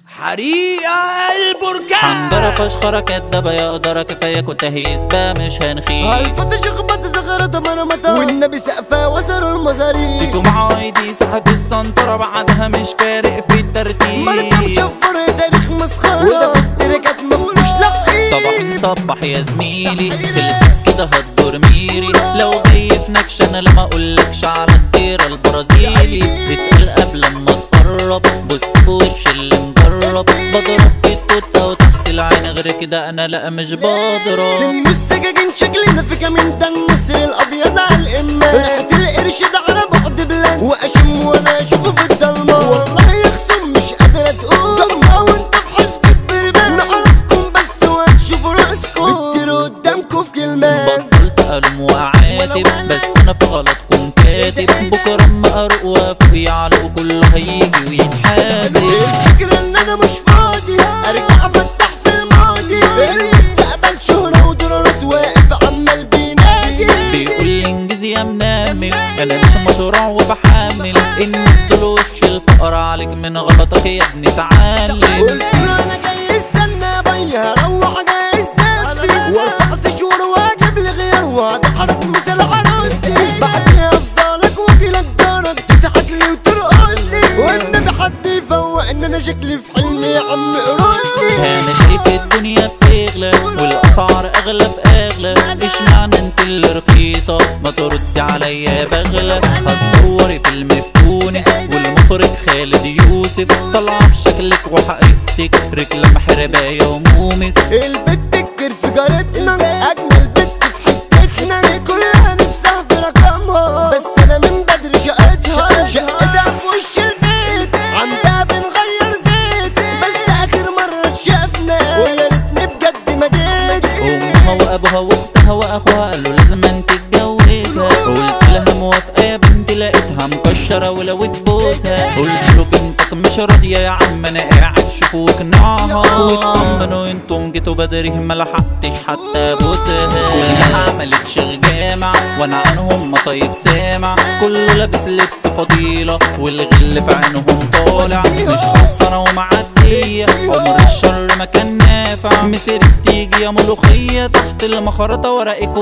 حريقة البركان حنجرة فشخرة كدابة يقدر كفاية تهيس بقى مش هنخيب هالفتى شخبط زغرة مرمطة والنبي سقفة وسروا المزاريب تيجوا مع ايدي ساحة السنطرة بعدها مش فارق في الترتيب مرة مشفر تاريخ مسخرة وده في التركات مفهوش لقي صباح صبح يا زميلي خلصت كده هتدور ميري لو جاي في نكش انا لما اقولكش على الديرة البرازيلي اسأل قبل ما تقرب بص في وش اللي مجرب بضرب في التوتة وتحت العين غير كده انا لا مش بضرب سن السجاجين شكلنا في كمين ده النسر الابيض على الامه ريحه القرش ده على بعد بلاد واشم وانا اشوفه في الضلمه والله يخصم مش قادره تقول ضلمه وانت في حسبة برمان نعرفكم بس وهتشوفوا راسكم بتطيروا قدامكم في كلمات بطلت ألوم وأعاتب بس أنا في غلطكم كاتب بكرة أما أروق وأفوق على كله هيجي ويتحاسب الفكرة ان انا مش فاضي ارجع افتح في الماضي المستقبل شهرة ودولارات واقف عمال بينادي بيقول لي انجز يا منامل أنا مش مشروع وبحامل إن دول وش الفقر عليك من غلطك يا ابني تعلم قلت له انا جاي استنى بيا اروح جايز نفسي وارفع سشور واجيب لي غير واتحرك مثل عروستي بعدها افضلك واجي لك دارك تضحك لي وترقص لي والنبي حد يفوق ان انا شكلي في حلمي يا عم قرصني أنا شايف الدنيا بتغلى والأسعار أغلى في أغلى اشمعنى انت اللي رخيصة ما تردي عليا بغلى هتصوري فيلم في تونس والمخرج خالد يوسف طالعة بشكلك وحقيقتك رجل محرباية ومومس البت الكر في جارتنا اجمل بت في حتتنا كلها نفسها في رقمها بس انا من بدري شقتها شقتها في وش البيت عندها بنغير زيت بس اخر مرة اتشافنا ويا ريتني بجد ما جيت أمها وأبوها وأختها وأخوها قالوا لازم انت تتجوزها قلت لها موافقة يا بنتي لقيتها مكشرة ولو تبوسها قلت له بنتك مش راضية يا عم أنا قاعد شوفوا واقنعها واطمنوا انتم جيتوا بدري ما لحقتش حتى ابوسها كلها عملت شغل جامع وانا عنهم مصايب سامع كله لابس لبس فضيلة والغل في عينهم طالع مش خسرة ومعدية عمر الشر ما كان نافع مسيرك تيجي يا ملوخية تحت المخرطة ورقك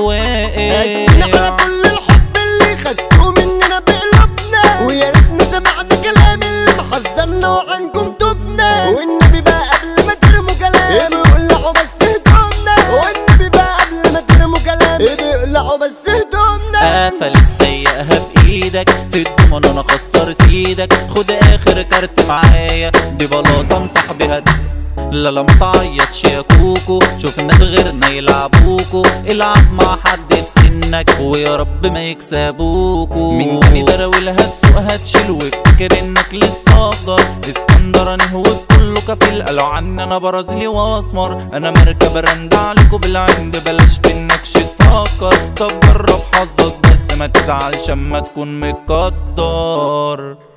اسفين على واقع كل الحب اللي خدتوه مننا بقلوبنا ويا ريتنا سمعنا كلام اللي محزنا وعنكم تبنا والنبي بقى قبل ما ترموا كلام بيقلعوا بس هدومنا والنبي بقى قبل ما ترموا كلام بيقلعوا بس هدومنا قفلت سيئها بايدك في الضمان انا اكسر سيدك خد اخر كارت معايا دي بلاطه امسح بيها لا لا ما تعيطش يا كوكو شوف ناس غيرنا يلعبوكو العب مع حد في سنك ويا رب ما يكسبوكو من تاني دراويل هتسوق هتشيل وافتكر انك لسه افضل اسكندراني هو كله كفيل قالوا عني انا برازيلي واسمر انا مركب رند عليكو بالعند بلاش في انكش تفكر طب جرب حظك بس ما تزعلش اما تكون متقدر